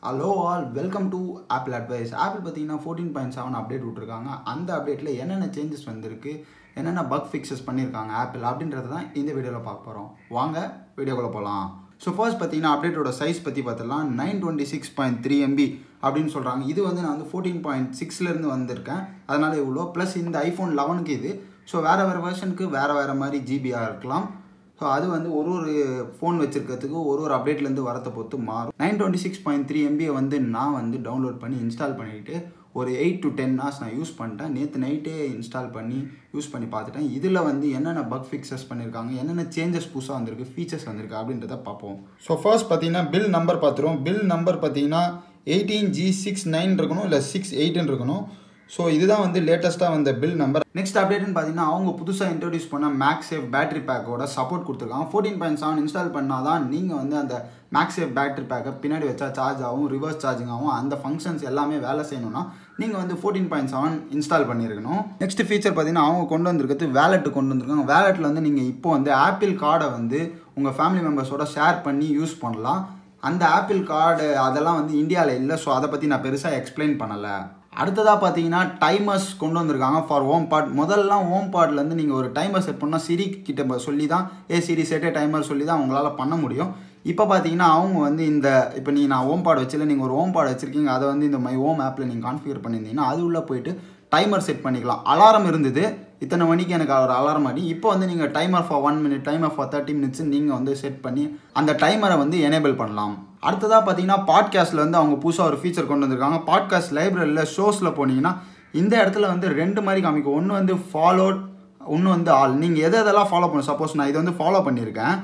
hello all welcome to Apple advice Apple பார்த்தீங்கன்னா fourteen point seven update விட்ருக்காங்க அந்த அப்டேட்டில் என்னென்ன சேஞ்சஸ் வந்திருக்கு என்னென்ன பக் ஃபிக்ஸஸ் பண்ணியிருக்காங்க ஆப்பிள் அப்படின்றத தான் இந்த வீடியோவில் பார்க்க போகிறோம் வாங்க வீடியோக்குள்ளே போகலாம் ஸோ ஃபர்ஸ்ட் பார்த்தீங்கன்னா அப்டேட்டோட சைஸ் பற்றி பார்த்துலாம் nine twenty six point three MB அப்படின்னு சொல்கிறாங்க இது வந்து நான் வந்து ஃபோர்டீன் பாயிண்ட் சிக்ஸ்லேருந்து வந்திருக்கேன் அதனால் இவ்வளோ ப்ளஸ் இந்த ஐஃபோன் லெவனுக்கு இது ஸோ வேறு வேறு வெர்ஷனுக்கு வேறு வேறு மாதிரி ஜிபியாக இருக்கலாம் ஸோ அது வந்து ஒரு ஒரு ஃபோன் வச்சிருக்கிறதுக்கு ஒரு ஒரு அப்டேட்லேருந்து வரத்தை பொறுத்து மாறும் nine twenty six point three எம்பியை வந்து நான் வந்து டவுன்லோட் பண்ணி இன்ஸ்டால் பண்ணிவிட்டு ஒரு எயிட் டு டென் ஹவர்ஸ் நான் யூஸ் பண்ணிட்டேன் நேற்று நைட்டே இன்ஸ்டால் பண்ணி யூஸ் பண்ணி பார்த்துட்டேன் இதில் வந்து என்னென்ன பக் ஃபிக்ஸஸ் பண்ணியிருக்காங்க என்னென்ன சேஞ்சஸ் புதுசாக வந்திருக்கு ஃபீச்சர்ஸ் வந்திருக்கு அப்படின்றத பார்ப்போம் ஸோ ஃபர்ஸ்ட் பார்த்தீங்கன்னா பில் நம்பர் பார்த்துருவோம் பில் நம்பர் பார்த்தீங்கன்னா எயிட்டீன் ஜி சிக்ஸ் நைன் இருக்கணும் இல்லை சிக்ஸ் எயிட்னு இருக்கணும் ஸோ இதுதான் வந்து லேட்டஸ்ட்டாக வந்த பில் நம்பர் நெக்ஸ்ட் அப்டேட்னு பார்த்தீங்கன்னா அவங்க புதுசாக இன்ட்ரடியூஸ் பண்ண மேக்ஸேஃப் பேட்டரி பேக்கோட சப்போர்ட் கொடுத்துருக்காங்க ஃபோர்டீன் பாயிண்ட் செவன் இன்ஸ்டால் பண்ணால் தான் நீங்கள் வந்து அந்த மேக்ஸேஃப் பேட்டரி பேக்கை பின்னாடி வச்சா சார்ஜ் ஆகும் ரிவர்ஸ் சார்ஜிங் ஆகும் அந்த ஃபங்க்ஷன்ஸ் எல்லாமே வேலை செய்யணும்னா நீங்கள் வந்து ஃபோர்டீன் பாயிண்ட் செவன் இன்ஸ்டால் பண்ணியிருக்கணும் நெக்ஸ்ட் ஃபீச்சர் பார்த்தீங்கன்னா அவங்க கொண்டு வந்திருக்கிறது வேலெட் கொண்டு வந்திருக்காங்க வேலெட்டில் வந்து நீங்கள் இப்போ வந்து ஆப்பிள் கார்டை வந்து உங்கள் ஃபேமிலி மெம்பர்ஸோட ஷேர் பண்ணி யூஸ் பண்ணலாம் அந்த ஆப்பிள் கார்டு அதெல்லாம் வந்து இந்தியாவில் இல்லை ஸோ அதை பற்றி நான் பெருசாக எக்ஸ்பிளைன் பண்ணலை அடுத்ததாக பார்த்தீங்கன்னா டைமர்ஸ் கொண்டு வந்திருக்காங்க ஃபார் ஹோம் பாட் முதல்லாம் ஹோம் பாட்லேருந்து நீங்கள் ஒரு டைமர் செட் பண்ணால் சிரி கிட்ட சொல்லி தான் ஏ சிரி செட்டே டைமர் சொல்லி தான் அவங்களால பண்ண முடியும் இப்போ பார்த்தீங்கன்னா அவங்க வந்து இந்த இப்போ நீ நான் ஹோம் பாட் வச்சில நீங்கள் ஒரு ஹோம் பாட் வச்சுருக்கீங்க அதை வந்து இந்த மை ஹோம் ஆப்பில் நீங்கள் கான்ஃபிகர் பண்ணியிருந்தீங்கன்னா அது உள்ளே போயிட்டு டைமர் செட் பண்ணிக்கலாம் அலாரம் இருந்தது இத்தனை மணிக்கு எனக்கு ஒரு அலாரம் ஆடி இப்போ வந்து நீங்கள் timer for one minute timer for thirty minutes நீங்கள் வந்து செட் பண்ணி அந்த டைமரை வந்து எனேபிள் பண்ணலாம் அடுத்ததாக பார்த்தீங்கன்னா பாட்காஸ்ட்டில் வந்து அவங்க புதுசாக ஒரு ஃபீச்சர் கொண்டு வந்திருக்காங்க பாட்காஸ்ட் லைப்ரரியில் ஷோஸில் போனீங்கன்னா இந்த இடத்துல வந்து ரெண்டு மாதிரி காமிக்கும் ஒன்று வந்து ஃபாலோட் ஒன்று வந்து ஆல் நீங்கள் எதை எதெல்லாம் ஃபாலோ பண்ண சப்போஸ் நான் இதை வந்து ஃபாலோ பண்ணியிருக்கேன்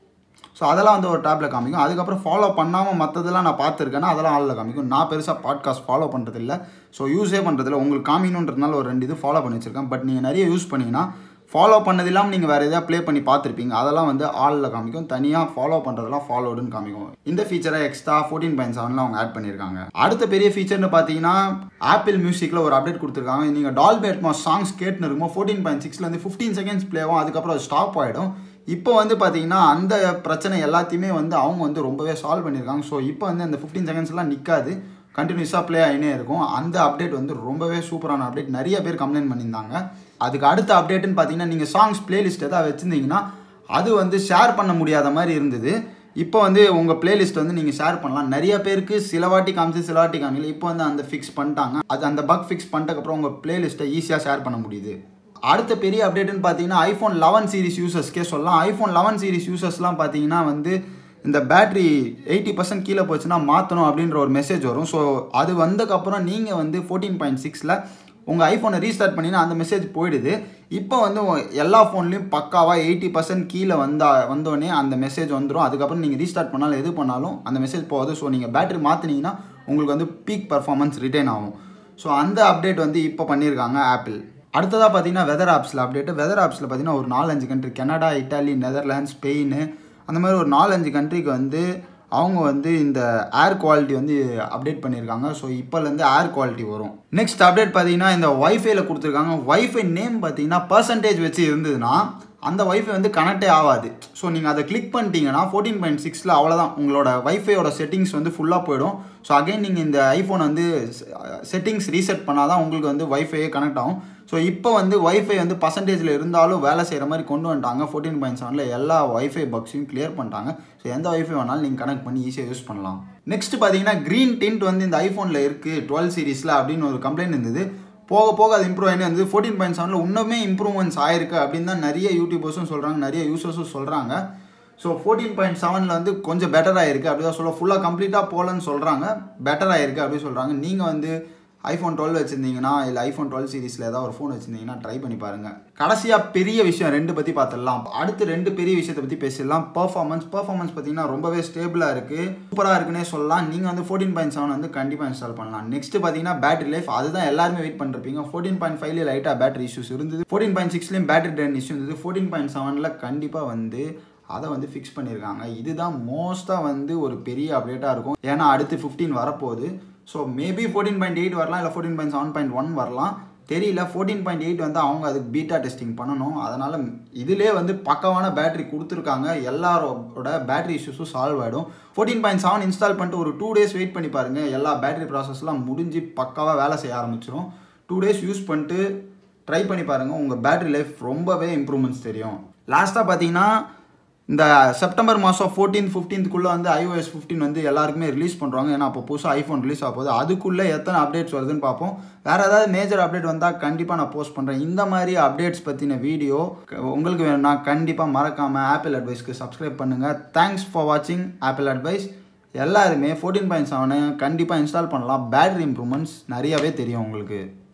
ஸோ அதெல்லாம் வந்து ஒரு டேப்பில் காமிக்கும் அதுக்கப்புறம் ஃபாலோ பண்ணாமல் மற்றதெல்லாம் நான் பார்த்துருக்கேன்னா அதெல்லாம் ஆளில் காமிக்கும் நான் பெருசாக பாட்காஸ்ட் ஃபாலோ பண்ணுறதில்ல ஸோ யூஸே பண்ணுறதில்ல உங்களுக்கு காமிக்கணுன்றதுனால ஒரு ரெண்டு இது ஃபாலோ பண்ணி வச்சுருக்கேன் பட் நீங்கள் நிறைய யூஸ் பண்ணிங்கன்னா ஃபாலோ பண்ணது இல்லாமல் நீங்கள் வேறு எதாவது ப்ளே பண்ணி பார்த்துருப்பீங்க அதெல்லாம் வந்து ஆளில் காமிக்கும் தனியாக ஃபாலோ பண்ணுறதெல்லாம் ஃபாலோடுன்னு காமிக்கும் இந்த ஃபீச்சரை எக்ஸ்ட்ரா ஃபோர்டீன் பாயிண்ட் செவனில் அவங்க ஆட் பண்ணியிருக்காங்க அடுத்த பெரிய ஃபீச்சர்னு பார்த்தீங்கன்னா ஆப்பிள் மியூசிக்கில் ஒரு அப்டேட் கொடுத்துருக்காங்க நீங்கள் டால்பி அட்மாஸ் சாங்ஸ் கேட்டுன்னு இருக்கும்போது ஃபோர்டீன் பாயிண்ட் சிக்ஸ்லேருந்து ஃபிஃப்டீன் செகண்ட்ஸ் ப்ளே ஆகும் அதுக்கப்புறம் அது ஸ்டாப் ஆகிடும் இப்போ வந்து பார்த்தீங்கன்னா அந்த பிரச்சனை எல்லாத்தையுமே வந்து அவங்க வந்து ரொம்பவே சால்வ் பண்ணியிருக்காங்க ஸோ இப்போ வந்து அந்த ஃபிஃப்டீன் செகண்ட்ஸ்லாம் நிற்காது கண்டினியூஸாக ப்ளே ஆகினே இருக்கும் அந்த அப்டேட் வந்து ரொம்பவே சூப்பரான அப்டேட் நிறைய பேர் கம்ப்ளைண்ட் பண்ணியிருந்தாங்க அதுக்கு அடுத்த அப்டேட்டுன்னு பார்த்தீங்கன்னா நீங்கள் சாங்ஸ் பிளேலிஸ்ட் எதாவது வச்சுருந்தீங்கன்னா அது வந்து ஷேர் பண்ண முடியாத மாதிரி இருந்தது இப்போ வந்து உங்கள் பிளேலிஸ்ட் வந்து நீங்கள் ஷேர் பண்ணலாம் நிறைய பேருக்கு சில வாட்டி காமிச்சு சில வாட்டி காமிக்கல இப்போ வந்து அந்த ஃபிக்ஸ் பண்ணிட்டாங்க அது அந்த பக் ஃபிக்ஸ் பண்ணிட்டக்கப்புறம் உங்கள் பிளேலிஸ்ட்டை ஈஸியாக ஷேர் பண்ண முடியுது அடுத்த பெரிய அப்டேட்டுன்னு பார்த்தீங்கன்னா ஐஃபோன் லெவன் சீரிஸ் யூசர்ஸ்க்கே சொல்லலாம் ஐஃபோன் லெவன் சீரிஸ் யூசர்ஸ்லாம் பார்த்தீங்கன்னா வந்து இந்த பேட்ரி எயிட்டி பர்சன்ட் கீழே போச்சுன்னா மாற்றணும் அப்படின்ற ஒரு மெசேஜ் வரும் ஸோ அது வந்ததுக்கப்புறம் நீங்கள் வந்து ஃபோர்டீன் பாயிண்ட் சிக்ஸில் உங்கள் ஐஃபோனை ரீஸ்டார்ட் பண்ணினா அந்த மெசேஜ் போயிடுது இப்போ வந்து எல்லா ஃபோன்லேயும் பக்காவாக எயிட்டி பர்சன்ட் கீழே வந்தா வந்தோடனே அந்த மெசேஜ் வந்துடும் அதுக்கப்புறம் நீங்கள் ரீஸ்டார்ட் பண்ணாலும் எது பண்ணாலும் அந்த மெசேஜ் போகாது ஸோ நீங்கள் பேட்டரி மாற்றினீங்கன்னா உங்களுக்கு வந்து பீக் பர்ஃபார்மன்ஸ் ரிட்டைன் ஆகும் ஸோ அந்த அப்டேட் வந்து இப்போ பண்ணியிருக்காங்க ஆப்பிள் அடுத்ததாக பார்த்தீங்கன்னா வெதர் ஆப்ஸில் அப்டேட்டு வெதர் ஆப்ஸில் பார்த்தீங்கன்னா ஒரு நாலஞ்சு country Canada Italy Netherlands Spain அந்த மாதிரி ஒரு நாலஞ்சு கண்ட்ரிக்கு வந்து அவங்க வந்து இந்த ஏர் குவாலிட்டி வந்து அப்டேட் பண்ணியிருக்காங்க ஸோ இப்போலேருந்து ஏர் குவாலிட்டி வரும் நெக்ஸ்ட் அப்டேட் பார்த்தீங்கன்னா இந்த ஒய்ஃபைல கொடுத்துருக்காங்க ஒய்ஃபை நேம் பார்த்தீங்கன்னா பர்சன்டேஜ் வச்சு இருந்ததுன்னா அந்த ஒய்ஃபை வந்து கனெக்டே ஆகாது ஸோ நீங்கள் அதை கிளிக் பண்ணிட்டீங்கன்னா ஃபோர்டீன் பாயிண்ட் சிக்ஸில் அவ்வளோதான் உங்களோட ஒய்ஃபையோட செட்டிங்ஸ் வந்து ஃபுல்லாக போயிடும் ஸோ அகைன் நீங்கள் இந்த ஐஃபோன் வந்து செட்டிங்ஸ் ரீசெட் பண்ணால் தான் உங்களுக்கு வந்து ஒய்ஃபையே கனெக்ட் ஆகும் ஸோ இப்போ வந்து ஒய்ஃபை வந்து பர்சன்டேஜில் இருந்தாலும் வேலை செய்கிற மாதிரி கொண்டு வந்துட்டாங்க ஃபோர்டீன் பாயிண்ட் செவனில் எல்லா ஒய்ஃபை பக்ஸையும் கிளியர் பண்ணிட்டாங்க ஸோ எந்த ஒய்ஃபை வேணாலும் நீங்கள் கனெக்ட் பண்ணி ஈஸியாக யூஸ் பண்ணலாம் நெக்ஸ்ட் பார்த்தீங்கன்னா க்ரீன் டிண்ட் வந்து இந்த ஐஃபோனில் இருக்குது டுவெல் சீரீஸில் அப்படின்னு ஒரு கம்ப்ளைண்ட் இருந்தது போக போக அது இம்ப்ரூவ் ஆகி வந்து ஃபோர்டீன் பாயிண்ட் செவனில் இன்னுமே இம்ப்ரூவ்மெண்ட்ஸ் ஆயிருக்கு அப்படின்னு தான் நிறைய யூடியூபர்ஸும் சொல்கிறாங்க நிறைய யூசர்ஸும் சொல்கிறாங்க ஸோ ஃபோர்டீன் பாயிண்ட் செவனில் வந்து கொஞ்சம் பெட்டர் ஆயிருக்கு அப்படி தான் சொல்ல ஃபுல்லாக கம்ப்ளீட்டாக போகலன்னு சொல்கிறாங்க பெட்டர் ஆயிருக்கு அப்படின்னு சொல்கிறாங்க நீங்கள் வந்து ஐஃபோன் டுவெல் வச்சுருந்தீங்கன்னா இல்லை ஐஃபோன் டுவெல் சீரிஸில் ஏதாவது ஒரு ஃபோன் வச்சுருந்தீங்கன்னா ட்ரை பண்ணி பாருங்கள் கடைசியாக பெரிய விஷயம் ரெண்டு பற்றி பார்த்துடலாம் அடுத்து ரெண்டு பெரிய விஷயத்தை பற்றி பேசிடலாம் பர்ஃபார்மன்ஸ் பர்ஃபார்மன்ஸ் பார்த்தீங்கன்னா ரொம்பவே ஸ்டேபிளாக இருக்குது சூப்பராக இருக்குன்னே சொல்லலாம் நீங்கள் வந்து ஃபோர்டீன் பாயிண்ட் செவன் வந்து கண்டிப்பாக இன்ஸ்டால் பண்ணலாம் நெக்ஸ்ட் பார்த்தீங்கன்னா பேட்டரி லைஃப் அதுதான் எல்லாருமே வெயிட் பண்ணிருப்பீங்க ஃபோர்டீன் பாயிண்ட் ஃபைவ்ல லைட்டாக பேட்டரி இஷ்யூஸ் இருந்தது ஃபோர்டீன் பாயிண்ட் சிக்ஸ்லேயும் பேட்டரி ட்ரெயின் இஷ்யூ இருந்தது ஃபோர்டீன் பாயிண்ட் செவனில் கண்டிப்பாக வந்து அதை வந்து ஃபிக்ஸ் பண்ணியிருக்காங்க இதுதான் மோஸ்ட்டாக வந்து ஒரு பெரிய அப்டேட்டாக இருக்கும் ஏன்னா அடுத்து ஃபிஃப்டீன் வரப்போகுது so maybe fourteen point eight வரலாம் இல்லை fourteen point seven point one வரலாம் தெரியல ஃபோர்டீன் பாயிண்ட் எயிட் வந்து அவங்க அதுக்கு பீட்டா டெஸ்டிங் பண்ணணும் அதனால் இதிலே வந்து பக்கவான பேட்டரி கொடுத்துருக்காங்க எல்லாரோட பேட்டரி இஷ்யூஸும் சால்வ் ஆகிடும் ஃபோர்டீன் பாயிண்ட் செவன் இன்ஸ்டால் பண்ணிட்டு ஒரு டூ டேஸ் வெயிட் பண்ணி பாருங்கள் எல்லா பேட்டரி ப்ராசஸ்லாம் முடிஞ்சு பக்காவாக வேலை செய்ய ஆரம்பிச்சிடும் டூ டேஸ் யூஸ் பண்ணிட்டு ட்ரை பண்ணி பாருங்கள் உங்கள் பேட்டரி லைஃப் ரொம்பவே இம்ப்ரூவ்மெண்ட்ஸ் தெரியும் லாஸ்ட்டாக பார்த்தீங்கன்னா இந்த செப்டம்பர் மாதம் ஃபோர்டீன் ஃபிஃப்டீன்த்துக்குள்ளே வந்து iOS 15 வந்து எல்லாருக்குமே ரிலீஸ் பண்ணுறாங்க ஏன்னா அப்போ புதுசாக ஐஃபோன் ரிலீஸ் ஆக போகுது அதுக்குள்ளே எத்தனை அப்டேட்ஸ் வருதுன்னு பார்ப்போம் வேறு ஏதாவது மேஜர் அப்டேட் வந்தால் கண்டிப்பாக நான் போஸ்ட் பண்ணுறேன் இந்த மாதிரி அப்டேட்ஸ் பற்றின வீடியோ உங்களுக்கு வேணும்னா கண்டிப்பாக மறக்காமல் ஆப்பிள் அட்வைஸ்க்கு சப்ஸ்கிரைப் பண்ணுங்கள் தேங்க்ஸ் ஃபார் வாட்சிங் ஆப்பிள் அட்வைஸ் எல்லாருமே ஃபோர்டீன் பாயிண்ட் செவனு கண்டிப்பாக இன்ஸ்டால் பண்ணலாம் பேட்டரி இம்ப்ரூவ்மெண்ட்ஸ் நிறையவே தெரியும் உங்களுக்கு